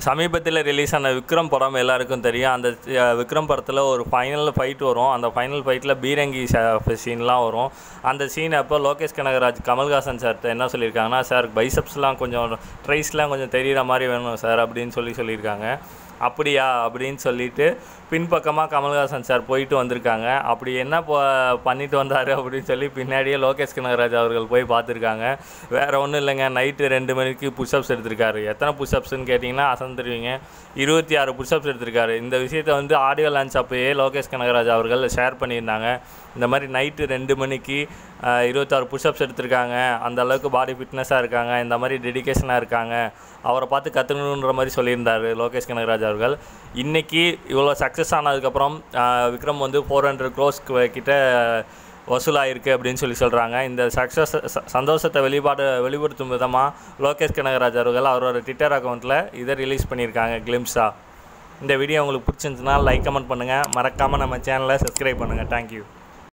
சமீபத்தில் ரிலீஸ் ஆன விக்ரம் படம் எல்லாருக்கும் தெரியும் அந்த அஹ், விக்ரம் படத்தில் ஒரு ஃபைனல் ஃபைட் வரும் அந்த ஃபைனல் ஃபைட்டில் பீரங்கி சீன்லாம் வரும் அந்த சீன் அப்போ லோகேஷ் கனகராஜ் கமல்ஹாசன் சார்கிட்ட என்ன சொல்லியிருக்காங்கன்னா சார் பைசப்ஸ்லாம் கொஞ்சம் ட்ரைஸ்லாம் கொஞ்சம் தெரிகிற மாதிரி வேணும் சார் அப்படின்னு சொல்லி சொல்லியிருக்காங்க அப்படியா அப்படின்னு சொல்லிட்டு பின்பக்கமாக கமல்ஹாசன் சார் போயிட்டு வந்திருக்காங்க அப்படி என்ன போ பண்ணிட்டு வந்தார் அப்படின்னு சொல்லி பின்னாடியே லோகேஷ் கனகராஜ் அவர்கள் போய் பார்த்துருக்காங்க வேறு ஒன்றும் இல்லைங்க நைட்டு ரெண்டு மணிக்கு புஷ்அப்ஸ் எடுத்திருக்காரு எத்தனை புஷ்அப்ஸ்னு கேட்டிங்கன்னா அசந்துருவீங்க இருபத்தி ஆறு புஷ்அப்ஸ் எடுத்திருக்காரு இந்த விஷயத்தை வந்து ஆடியோ லான்ச் அப்போயே லோகேஷ் கனகராஜ் அவர்கள் ஷேர் பண்ணியிருந்தாங்க இந்த மாதிரி நைட்டு ரெண்டு மணிக்கு ஆஹ், இருபத்தாறு புஷ்அப்ஸ் எடுத்திருக்காங்க அந்த அளவுக்கு பாடி ஃபிட்னஸாக இருக்காங்க இந்த மாதிரி டெடிகேஷனாக இருக்காங்க அவரை பார்த்து கற்றுக்கணுன்ற மாதிரி சொல்லியிருந்தார் லோகேஷ் கனகராஜ் அவர்கள் இன்றைக்கி இவ்வளோ சக்ஸஸ் ஆனதுக்கப்புறம் ஆஹ், விக்ரம் வந்து ஃபோர் ஹண்ட்ரட் க்ரோஸ் கிட்ட வசூலாயிருக்கு அப்படின்னு சொல்லி சொல்கிறாங்க இந்த சக்ஸஸ் சந்தோஷத்தை வெளிப்பாடு வெளிப்படுத்தும் விதமாக லோகேஷ் கனகராஜ் அவர்கள் அவரோட ட்விட்டர் அக்கௌண்ட்டில் இதை ரிலீஸ் பண்ணியிருக்காங்க கிளிம்ஸாக இந்த வீடியோ உங்களுக்கு பிடிச்சிருந்துச்சுன்னா லைக் கமெண்ட் பண்ணுங்கள் மறக்காமல் நம்ம சேனலை சப்ஸ்கிரைப் பண்ணுங்கள் தேங்க்யூ